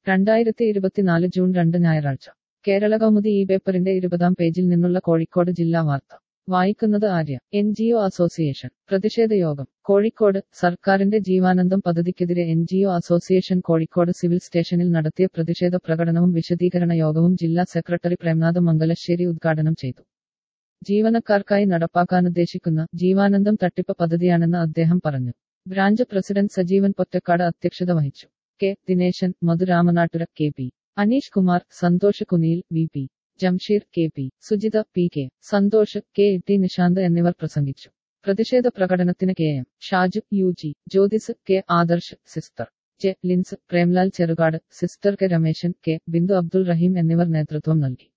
രണ്ടായിരത്തി ഇരുപത്തിനാല് ജൂൺ രണ്ട് ഞായറാഴ്ച കേരള കൗമുദി ഈ പേപ്പറിന്റെ ഇരുപതാം പേജിൽ നിന്നുള്ള കോഴിക്കോട് ജില്ലാ വാർത്ത വായിക്കുന്നത് Arya N G O association പ്രതിഷേധ യോഗം കോഴിക്കോട് സർക്കാരിന്റെ ജീവാനന്ദം പദ്ധതിക്കെതിരെ N G O association Kozhikode civil സ്റ്റേഷനിൽ നടത്തിയ പ്രതിഷേധ പ്രകടനവും വിശദീകരണ യോഗവും ജില്ലാ സെക്രട്ടറി പ്രേംനാഥ് മംഗലശ്ശേരി ഉദ്ഘാടനം ചെയ്തു ജീവനക്കാർക്കായി നടപ്പാക്കാനുദ്ദേശിക്കുന്ന ജീവാനന്ദം തട്ടിപ്പ് പദ്ധതിയാണെന്ന് അദ്ദേഹം പറഞ്ഞു ബ്രാഞ്ച് പ്രസിഡന്റ് സജീവൻ പൊറ്റക്കാട് അധ്യക്ഷത വഹിച്ചു കെ ദിനേശൻ മധുരാമനാട്ടുര K P Aneesh Kumar Santhosh Kuniyil V P Jamsheer K P Sujitha P K Santhosh K T Nishanth എന്നിവർ പ്രസംഗിച്ചു പ്രതിഷേധ പ്രകടനത്തിന് K M Shaju U G Jyothis K Adarsh sister J Lins Premlal Cherukad sister K Rameshan K Bindu Abdul Rahim എന്നിവർ നേതൃത്വം നൽകി